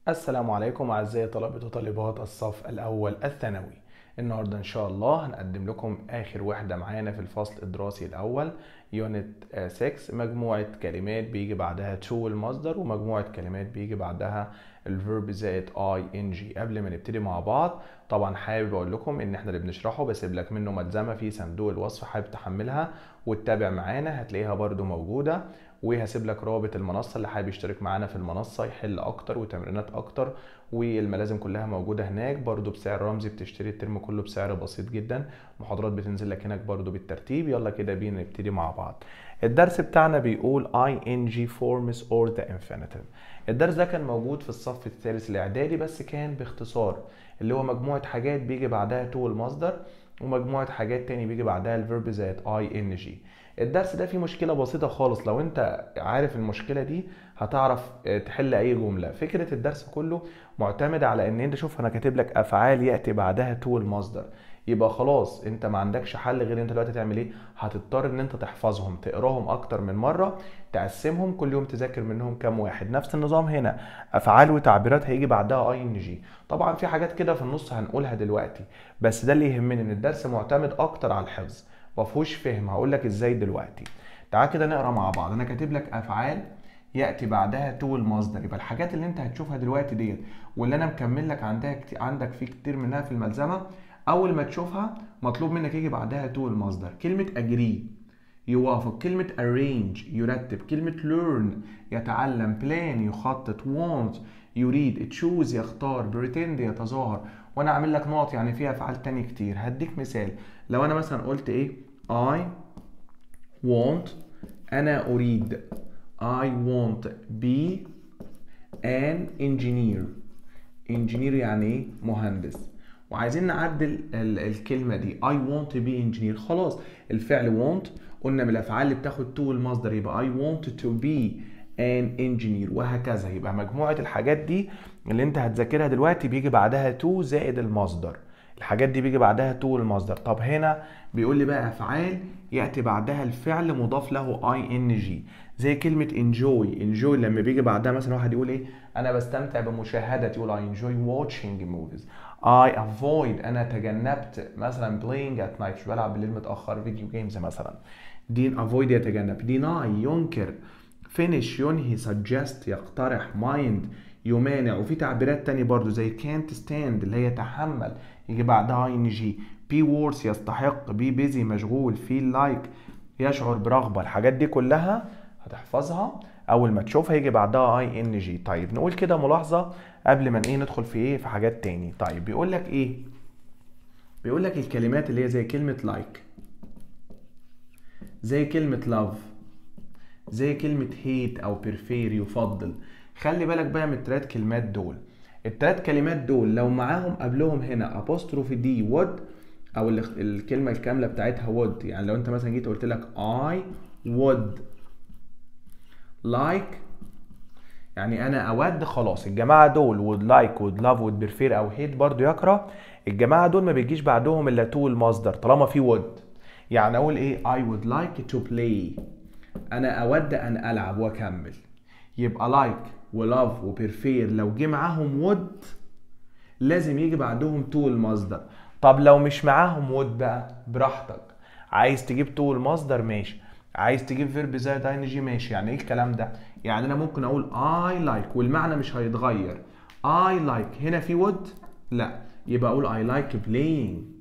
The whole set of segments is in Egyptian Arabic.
السلام عليكم أعزائي طلبة وطالبات الصف الأول الثانوي النهاردة إن شاء الله هنقدم لكم آخر وحدة معانا في الفصل الدراسي الأول يونت 6 مجموعة كلمات بيجي بعدها to المصدر ومجموعة كلمات بيجي بعدها الفيرب زائد اي ان جي قبل ما نبتدي مع بعض طبعا حابب اقول لكم ان احنا اللي بنشرحه بسيب لك منه ملزمه في صندوق الوصف حابب تحملها وتتابع معانا هتلاقيها برده موجوده وهسيب لك رابط المنصه اللي حابب يشترك معانا في المنصه يحل اكتر وتمرينات اكتر والملازم كلها موجوده هناك برده بسعر رمزي بتشتري الترم كله بسعر بسيط جدا محاضرات بتنزل لك هناك برده بالترتيب يلا كده بينا نبتدي مع بعض الدرس بتاعنا بيقول ing forms or the infinitive الدرس ده كان موجود في الصف الثالث الاعدادي بس كان باختصار اللي هو مجموعه حاجات بيجي بعدها to المصدر ومجموعه حاجات تاني بيجي بعدها الفيرب زائد اي ان جي الدرس ده فيه مشكله بسيطه خالص لو انت عارف المشكله دي هتعرف تحل اي جمله فكره الدرس كله معتمد على ان انت شوف انا كاتب لك افعال ياتي بعدها تو المصدر يبقى خلاص انت ما عندكش حل غير انت دلوقتي تعمل ايه هتضطر ان انت تحفظهم تقراهم اكتر من مره تقسمهم كل يوم تذاكر منهم كام واحد نفس النظام هنا افعال وتعبيرات هيجي بعدها اي ان جي طبعا في حاجات كده في النص هنقولها دلوقتي بس ده اللي يهمني ان الدرس معتمد اكتر على الحفظ ما فيهوش فهم هقول لك ازاي دلوقتي تعال كده نقرا مع بعض انا كاتب لك افعال ياتي بعدها تو المصدر يبقى الحاجات اللي انت هتشوفها دلوقتي ديت واللي انا مكمل لك عندها كتير عندك في كتير منها في الملزمه اول ما تشوفها مطلوب منك يجي بعدها تو المصدر كلمه اجري يوافق كلمة arrange يرتب كلمة learn يتعلم plan يخطط want يريد choose يختار pretend يتظاهر وانا عامل لك نقط يعني فيها افعال تاني كتير هديك مثال لو انا مثلا قلت ايه I want انا اريد I want be an engineer engineer يعني ايه مهندس وعايزين نعدل الكلمه دي I want to be engineer خلاص الفعل want قلنا من الافعال اللي بتاخد to المصدر يبقى I want to be an engineer وهكذا يبقى مجموعه الحاجات دي اللي انت هتذاكرها دلوقتي بيجي بعدها to زائد المصدر الحاجات دي بيجي بعدها to المصدر طب هنا بيقول لي بقى افعال ياتي بعدها الفعل مضاف له اي ان جي زي كلمه enjoy enjoy لما بيجي بعدها مثلا واحد يقول ايه انا بستمتع بمشاهده يقول I enjoy watching movies I avoid انا تجنبت مثلا playing at night مش بلعب بالليل متاخر فيديو جيمز مثلا دي avoid يتجنب deny ينكر finish ينهي suggest يقترح mind يمانع وفي تعبيرات تانية برضو زي can't stand اللي هي يتحمل يجي بعدها ing be worse يستحق be busy مشغول feel like يشعر برغبة الحاجات دي كلها هتحفظها اول ما تشوفها يجي بعدها اي ان جي طيب نقول كده ملاحظه قبل ما ايه ندخل في ايه في حاجات تاني طيب بيقول لك ايه بيقول لك الكلمات اللي هي زي كلمه لايك like. زي كلمه لاف زي كلمه هيت او بريفير يفضل خلي بالك بقى من التلات كلمات دول التلات كلمات دول لو معاهم قبلهم هنا ابوستروفي دي would او الكلمه الكامله بتاعتها would يعني لو انت مثلا جيت قلت لك I would like يعني انا اود خلاص الجماعه دول would like would love would prefer او hate برضو يكره الجماعه دول ما بيجيش بعدهم الا to المصدر طالما في would يعني اقول ايه I would like to play انا اود ان العب واكمل يبقى like ولove وبرفير لو جه معاهم would لازم يجي بعدهم to المصدر طب لو مش معاهم would بقى براحتك عايز تجيب to المصدر ماشي عايز تجيب فيرب زائد اي ان جي ماشي يعني ايه الكلام ده يعني انا ممكن اقول I like والمعنى مش هيتغير I like هنا في would لا يبقى اقول I like playing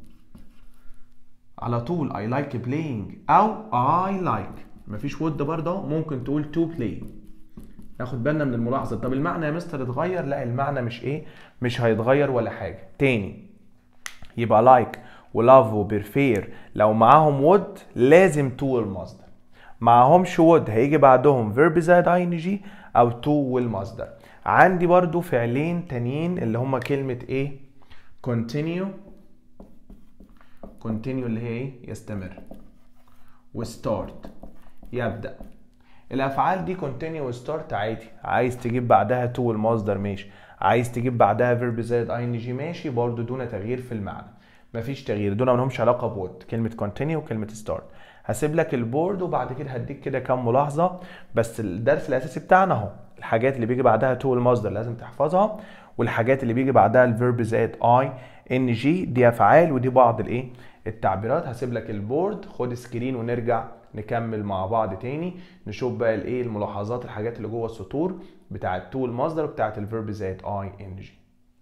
على طول I like playing او I like مفيش would برضه ممكن تقول to play ناخد بالنا من الملاحظه طب المعنى يا مستر اتغير لا المعنى مش ايه مش هيتغير ولا حاجه تاني يبقى like ولاف وبرفير لو معاهم would لازم to المصدر معاهمش would هيجي بعدهم verb زائد ing او to والمصدر عندي برضو فعلين تانيين اللي هما كلمة ايه continue continue اللي هي ايه يستمر وstart يبدأ الافعال دي continue وstart عادي عايز تجيب بعدها to المصدر ماشي عايز تجيب بعدها verb زائد ing ماشي برضو دون تغيير في المعنى مفيش تغيير دول مالهمش علاقه بود كلمه كونتينيو وكلمه ستارت هسيب لك البورد وبعد كده هديك كده كام ملاحظه بس الدرس الاساسي بتاعنا اهو الحاجات اللي بيجي بعدها تو المصدر لازم تحفظها والحاجات اللي بيجي بعدها الفيرب زائد اي ان جي دي افعال ودي بعض الايه التعبيرات هسيب لك البورد خد سكرين ونرجع نكمل مع بعض تاني نشوف بقى الايه الملاحظات الحاجات اللي جوه السطور بتاعت تو المصدر وبتاعت الفيرب زائد اي ان جي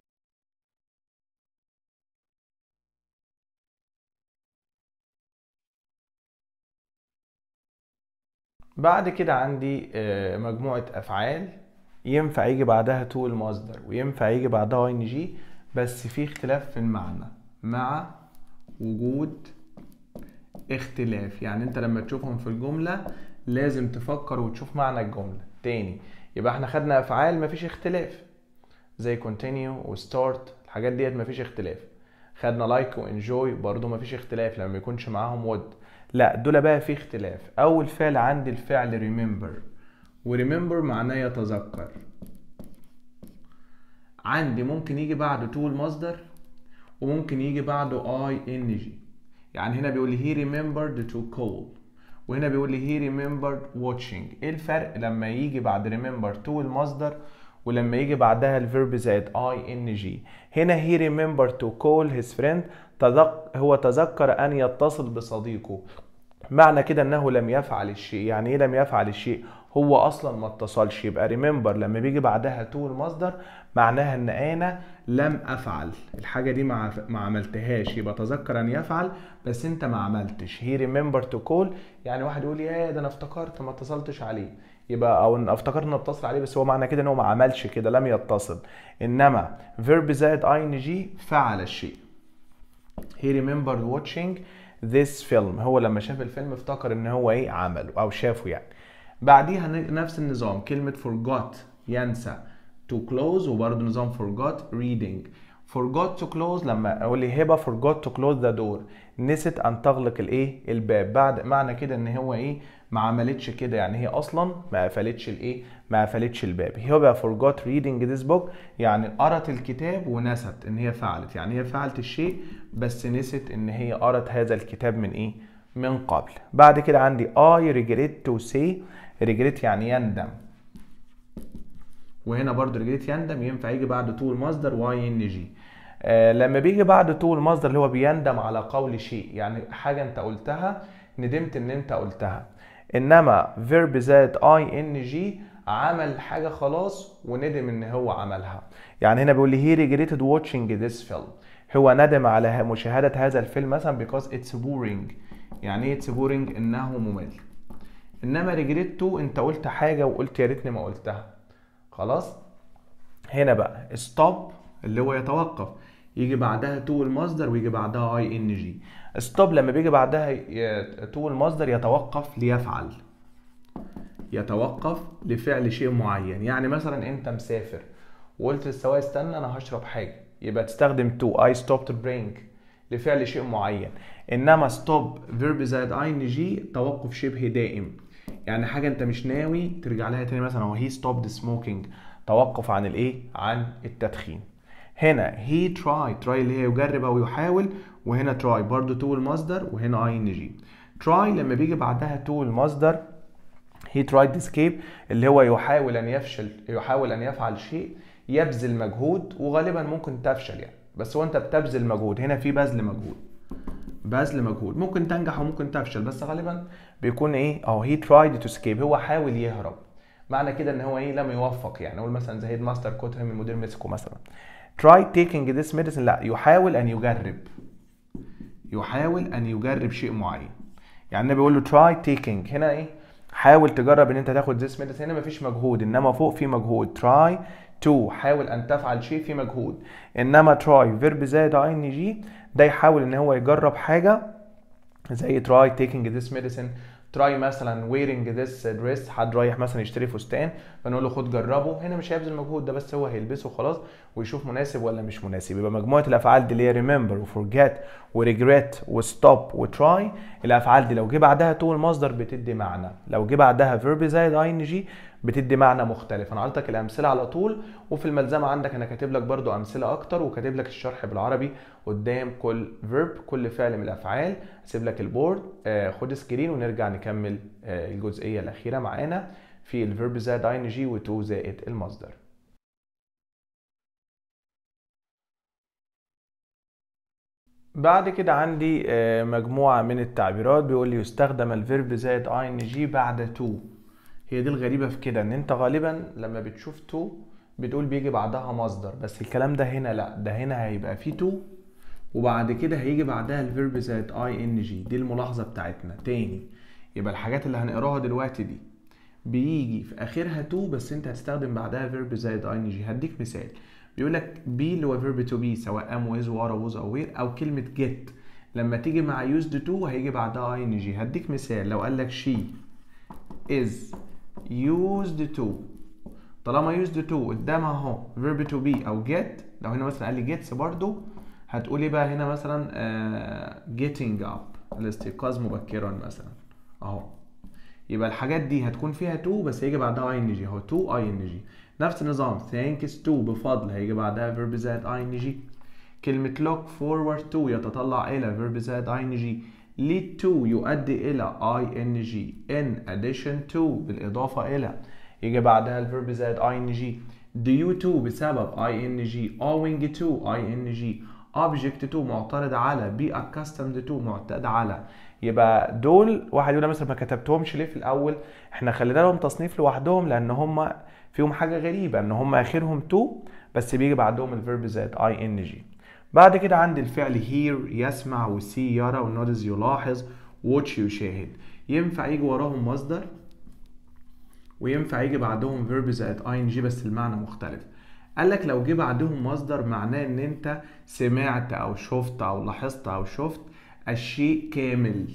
بعد كده عندي مجموعة أفعال ينفع يجي بعدها تو المصدر وينفع يجي بعدها ان جي بس في اختلاف في المعنى مع وجود اختلاف يعني انت لما تشوفهم في الجملة لازم تفكر وتشوف معنى الجملة تاني يبقى احنا خدنا افعال مفيش اختلاف زي continue و start الحاجات ديت مفيش اختلاف خدنا like و enjoy برضو مفيش اختلاف لما يكونش معاهم would لا دول بقى في اختلاف اول فعل عندي الفعل remember وريمبر معناه يتذكر عندي ممكن يجي بعده تو المصدر وممكن يجي بعده اي ان جي يعني هنا بيقول لي he remembered to call وهنا بيقول لي he remembered watching ايه الفرق لما يجي بعد remember to المصدر ولما يجي بعدها الفيرب زائد اي ان جي هنا he remembered to call his friend تذك هو تذكر ان يتصل بصديقه معنى كده انه لم يفعل الشيء يعني ايه لم يفعل الشيء هو اصلا ما اتصلش يبقى ريمبر لما بيجي بعدها تو المصدر معناها ان انا لم افعل الحاجه دي ما ما عملتهاش يبقى تذكر ان يفعل بس انت ما عملتش هي ريمبر تو كول يعني واحد يقول يا ده انا افتكرت ما اتصلتش عليه يبقى او ان افتكرت ان اتصل عليه بس هو معنى كده ان هو ما عملش كده لم يتصل انما فيرب زائد اي ان جي فعل الشيء he remembered watching this film هو لما شاف الفيلم افتكر ان هو ايه عمله او شافه يعني بعديها نفس النظام كلمة forgot ينسى to close وبرضه نظام forgot reading forgot to close لما اقول لي هبه forgot to close the door نسيت ان تغلق الايه الباب بعد معنى كده ان هو ايه ما عملتش كده يعني هي اصلا ما قفلتش الايه ما قفلتش الباب هبه forgot reading this book يعني قرت الكتاب ونست ان هي فعلت يعني هي فعلت الشيء بس نسيت ان هي قرت هذا الكتاب من ايه من قبل بعد كده عندي I regret to say regret يعني يندم وهنا برضو regret يندم ينفع يجي بعد تو المصدر واي ان جي آه لما بيجي بعد تو المصدر اللي هو بيندم على قول شيء يعني حاجه انت قلتها ندمت ان انت قلتها انما فيرب زائد اي ان جي عمل حاجه خلاص وندم ان هو عملها يعني هنا بيقول لي he regretted watching this film هو ندم على مشاهده هذا الفيلم مثلا because it's boring يعني ايه it's boring انه ممل انما ريجريتو انت قلت حاجه وقلت يا ريتني ما قلتها خلاص هنا بقى ستوب اللي هو يتوقف يجي بعدها تو المصدر ويجي بعدها اي ان جي ستوب لما بيجي بعدها تو المصدر يتوقف ليفعل يتوقف لفعل شيء معين يعني مثلا انت مسافر وقلت للسواق استنى انا هشرب حاجه يبقى تستخدم تو اي ستوب تو درينك لفعل شيء معين انما ستوب فيرب زائد اي ان جي توقف شبه دائم يعني حاجه انت مش ناوي ترجع لها تاني مثلا هو هي ستوبد سموكينج توقف عن الايه عن التدخين هنا هي تراي تراي اللي هي يجرب او يحاول وهنا تراي برضو تو المصدر وهنا اي ان جي تراي لما بيجي بعدها تو المصدر هي ترايد اسكيب اللي هو يحاول ان يفشل يحاول ان يفعل شيء يبذل مجهود وغالبا ممكن تفشل يعني بس هو انت بتبذل مجهود هنا في بذل مجهود بذل مجهود ممكن تنجح وممكن تفشل بس غالبا بيكون ايه اهو هي ترايد تو اسكيب هو حاول يهرب معنى كده ان هو ايه لم يوفق يعني نقول مثلا زي هيد ماستر كوتهم المدير مسكه مثلا try taking this medicine لا يحاول ان يجرب يحاول ان يجرب شيء معين يعني النبي بيقول له try taking هنا ايه حاول تجرب ان انت تاخد this medicine هنا مفيش مجهود انما فوق في مجهود try to حاول ان تفعل شيء في مجهود انما try فيرب زائد اي ان جي ده يحاول ان هو يجرب حاجه زي try taking this medicine تراي مثلا ويرنج ذس دريس حد رايح مثلا يشتري فستان فنقول له خد جربه هنا مش هيبذل مجهود ده بس هو هيلبسه خلاص ويشوف مناسب ولا مش مناسب يبقى مجموعه الافعال دي اللي هي ريمبر وفورجيت وريجريت وستوب وتراي الافعال دي لو جه بعدها تو المصدر بتدي معنى لو جه بعدها فيرب زائد اي ان جي بتدي معنى مختلف انا عطيتك الامثله على طول وفي الملزمه عندك انا كاتب لك برضو امثله اكتر وكاتب لك الشرح بالعربي قدام كل فيرب كل فعل من الافعال هسيب لك البورد آه خد سكرين ونرجع نكمل آه الجزئيه الاخيره معانا في الفيرب زائد اي ان جي وتو زائد المصدر بعد كده عندي آه، مجموعة من التعبيرات بيقول لي يستخدم الفيرب زائد اي ان جي بعد تو هي دي الغريبة في كده ان انت غالبا لما بتشوف تو بتقول بيجي بعدها مصدر بس الكلام ده هنا لا ده هنا هيبقى فيه تو وبعد كده هيجي بعدها الفيرب زائد اي ان جي دي الملاحظة بتاعتنا تاني يبقى الحاجات اللي هنقراها دلوقتي دي بيجي في اخرها تو بس انت هتستخدم بعدها فيرب زائد اي ان جي هديك مثال بيقول لك بي اللي هو فيرب تو بي سواء ام ويز وارا ووز او وير او كلمه جيت لما تيجي مع يوزد تو هيجي بعدها اي ان جي هديك مثال لو قال لك شي از يوزد تو طالما يوزد تو قدامها اهو فيرب تو بي او جيت لو هنا مثلا قال لي جيتس برضو هتقول ايه بقى هنا مثلا uh, getting up الاستيقاظ مبكرا مثلا اهو يبقى الحاجات دي هتكون فيها تو بس هيجي بعدها اي ان جي اهو تو اي ان جي نفس النظام thanks to بفضل هيجي بعدها verb زائد اي ان جي كلمة look forward to يتطلع إلى verb زائد اي ان جي lead to يؤدي إلى اي ان جي in addition to بالإضافة إلى يجي بعدها الفيرب زائد اي ان جي due to بسبب اي ان جي owing to اي ان جي object to معترض على be accustomed to معتاد على يبقى دول واحد يقول مثلا ما كتبتهمش ليه في الاول احنا خلينا لهم تصنيف لوحدهم لان هم فيهم حاجه غريبه ان هم اخرهم تو بس بيجي بعدهم الفيرب زائد اي ان جي بعد كده عندي الفعل هير يسمع وسي يرى ونودز يلاحظ واتش يشاهد ينفع يجي وراهم مصدر وينفع يجي بعدهم فيرب زائد اي ان جي بس المعنى مختلف قال لك لو جه بعدهم مصدر معناه ان انت سمعت او شفت او لاحظت او شفت الشيء كامل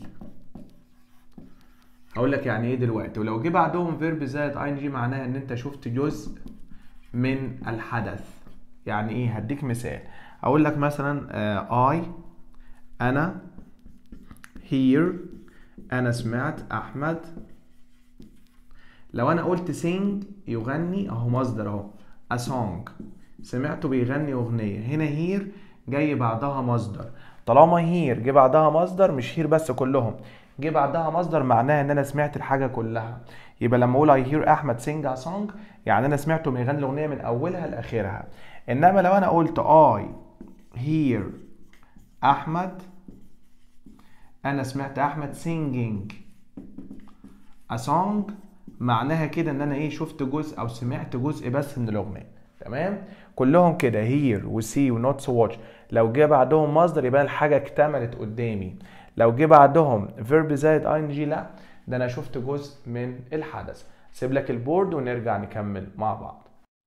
هقول لك يعني ايه دلوقتي ولو جه بعدهم فيرب زائد اي ان جي معناها ان انت شفت جزء من الحدث يعني ايه هديك مثال اقول لك مثلا اي انا هير انا سمعت احمد لو انا قلت sing يغني اهو مصدر اهو a song سمعته بيغني اغنيه هنا هير جاي بعدها مصدر طالما هير جه بعدها مصدر مش هير بس كلهم جه بعدها مصدر معناها ان انا سمعت الحاجه كلها يبقى لما اقول I hear احمد sing a song يعني انا سمعته بيغني الاغنيه من اولها لاخرها انما لو انا قلت I hear احمد انا سمعت احمد singing a song معناها كده ان انا ايه شفت جزء او سمعت جزء بس من الاغنيه تمام كلهم كده هير وسي ونوتس واتش لو جه بعدهم مصدر يبقى الحاجه اكتملت قدامي لو جه بعدهم فيرب زائد اي ان جي لا ده انا شفت جزء من الحدث سيب لك البورد ونرجع نكمل مع بعض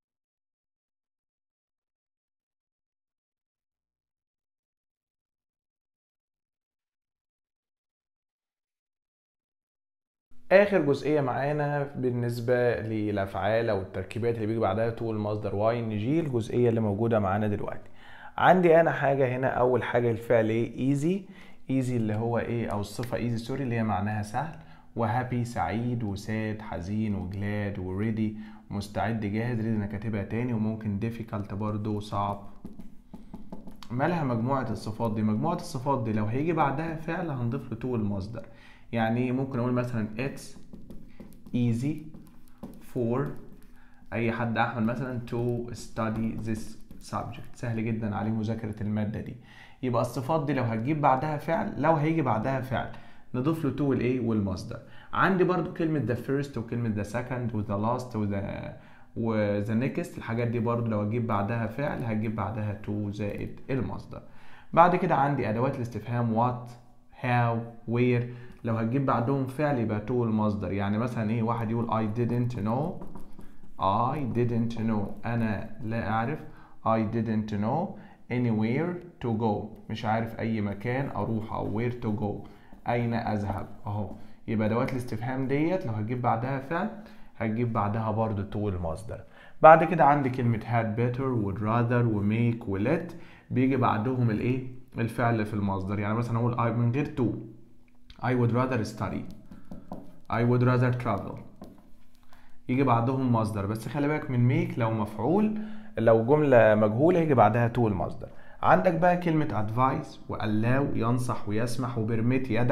اخر جزئيه معانا بالنسبه للافعال او التركيبات اللي بيجي بعدها تو المصدر واي ان جي الجزئيه اللي موجوده معانا دلوقتي عندي انا حاجه هنا اول حاجه الفعل ايه ايزي ايزي اللي هو ايه او الصفه ايزي سوري اللي هي معناها سهل وهابي سعيد وساد حزين وجلاد وريدي مستعد جاهز ريدي انا كاتبها تاني وممكن difficult برضو صعب مالها مجموعة الصفات دي مجموعة الصفات دي لو هيجي بعدها فعل هنضيف له تو المصدر يعني ممكن اقول مثلا it's easy for اي حد احمد مثلا to study this subject سهل جدا عليه مذاكرة المادة دي يبقى الصفات دي لو هتجيب بعدها فعل لو هيجي بعدها فعل نضيف له تو والايه والمصدر عندي برضو كلمة the first وكلمة the second و the last و the و the next الحاجات دي برضو لو هتجيب بعدها فعل هتجيب بعدها to زائد المصدر بعد كده عندي ادوات الاستفهام what how where لو هتجيب بعدهم فعل يبقى to المصدر يعني مثلا ايه واحد يقول I didn't know I didn't know انا لا اعرف I didn't know anywhere to go مش عارف اي مكان اروح او where to go اين اذهب اهو يبقى ادوات الاستفهام ديت لو هتجيب بعدها فعل هتجيب بعدها برضو to المصدر بعد كده عندي كلمة had better would rather و make و let بيجي بعدهم الايه الفعل في المصدر يعني مثلا اقول I من غير to I would rather study I would rather travel يجي بعدهم مصدر بس خلي بالك من make لو مفعول لو جملة مجهولة يجي بعدها to المصدر عندك بقى كلمة advice و allow ينصح ويسمح و permit يدع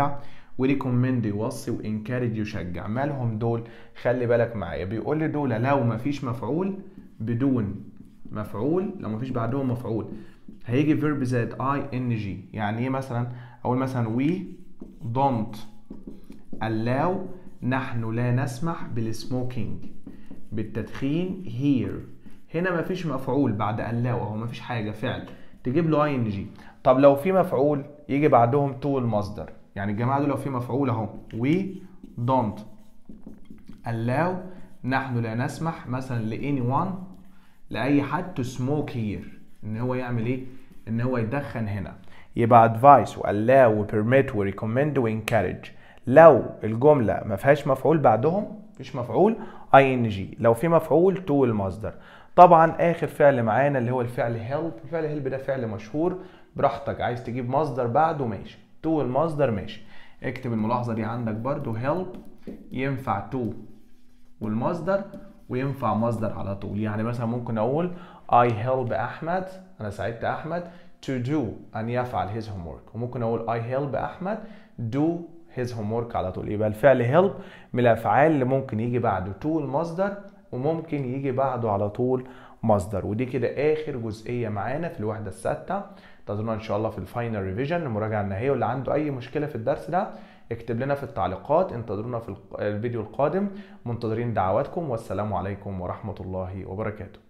وريكومند يوصي وانكارج يشجع مالهم دول خلي بالك معايا بيقول لي دول لو مفيش مفعول بدون مفعول لو مفيش بعدهم مفعول هيجي فيرب زائد اي ان جي يعني ايه مثلا اقول مثلا we don't allow نحن لا نسمح بالسموكينج بالتدخين here هنا مفيش مفعول بعد allow اهو مفيش حاجه فعل تجيب له اي ان جي طب لو في مفعول يجي بعدهم تو المصدر يعني الجماعه دول لو في مفعول اهو we don't allow نحن لا نسمح مثلا ل anyone لاي حد to smoke here ان هو يعمل ايه ان هو يدخن هنا يبقى advise و allow و permit و recommend و encourage لو الجمله ما فيهاش مفعول بعدهم مفيش مفعول ing لو في مفعول to المصدر طبعا اخر فعل معانا اللي هو الفعل help الفعل help ده فعل مشهور براحتك عايز تجيب مصدر بعده ماشي to المصدر ماشي اكتب الملاحظه دي عندك برضو help ينفع to والمصدر وينفع مصدر على طول يعني مثلا ممكن اقول I help احمد انا ساعدت احمد to do ان يفعل his homework وممكن اقول I help احمد do his homework على طول يبقى الفعل help من الافعال اللي ممكن يجي بعده to المصدر وممكن يجي بعده على طول مصدر ودي كده اخر جزئيه معانا في الوحده السادسه انتظرونا ان شاء الله في الفاينل ريفيجن المراجعه النهائيه واللي عنده اي مشكله في الدرس ده اكتب لنا في التعليقات انتظرونا في الفيديو القادم منتظرين دعواتكم والسلام عليكم ورحمه الله وبركاته